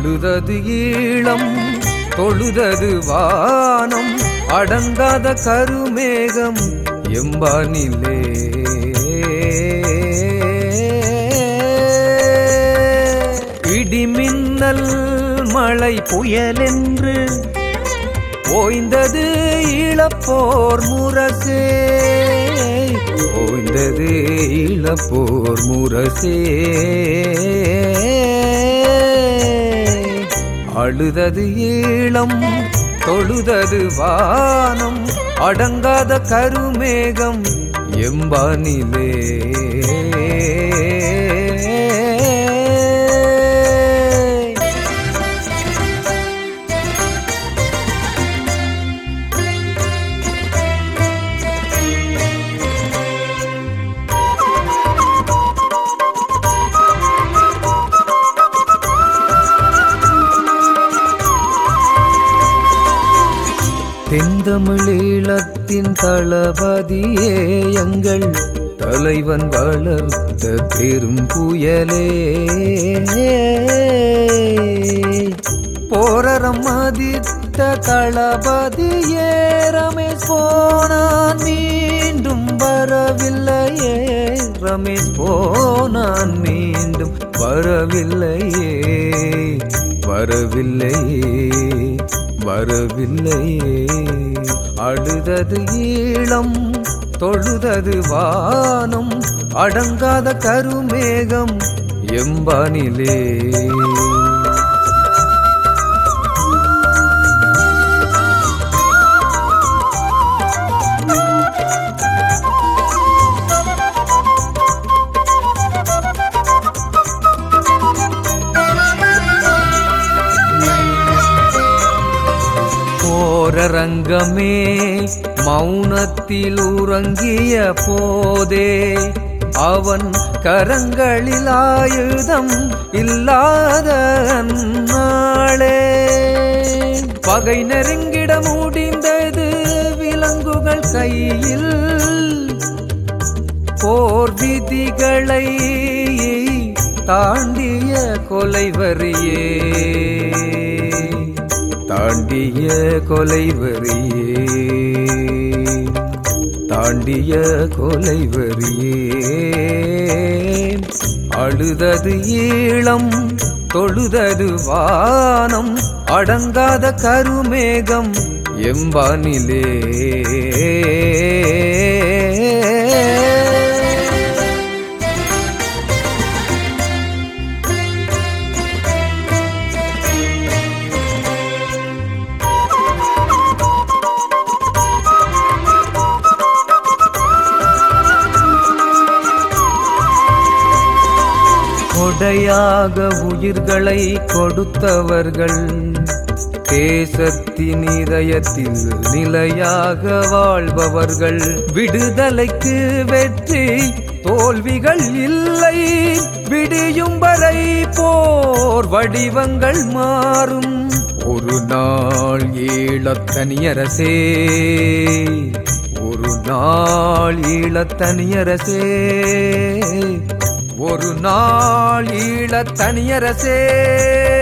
அழுதது ஈழம் தொழுதது வானம் அடங்காத கருமேகம் எம்பானிலே இடிமின்னல் மழை புயலென்று ஓய்ந்தது ஈழப்போர் முரசே ஓய்ந்தது ஈழப்போர் முரசே அழுதது ஈழம் தொழுதது வானம் அடங்காத கருமேகம் எம்பானிலே தென்தமிழீழத்தின் தளபதியே எங்கள் தலைவன் வளர்த்த பெரும் புயலே போரரம் மதித்த தளபதியே ரமேஷ் போனான் மீண்டும் வரவில்லையே ரமேஷ் போனான் மீண்டும் வரவில்லையே வரவில்லையே வரவில்லையே அழுதது ஈழம் தொழுதது வானம் அடங்காத கருமேகம் எம்பானிலே போரரங்கமே மௌனத்தில் உறங்கிய போதே அவன் கரங்களில் ஆயுதம் இல்லாத நாளே பகை நெருங்கிட முடிந்தது விலங்குகள் கையில் போர் விதிகளை தாண்டிய கொலைவரியே தாண்டிய கொலைவரியே தாண்டிய கொலைவரியே அழுதது ஈழம் தொழுதது வானம் அடங்காத கருமேகம் எம்பானிலே கொடையாக உயிர்களை கொடுத்தவர்கள் தேசத்தின் இதயத்தில் நிலையாக வாழ்பவர்கள் விடுதலைக்கு வெற்றி தோல்விகள் இல்லை விடியும் வரை போர் வடிவங்கள் மாறும் ஒரு நாள் ஈழத்தனியரசே ஒரு நாள் ஈழத்தனியரசே ஒரு நாள் ஈழத்தனியரசே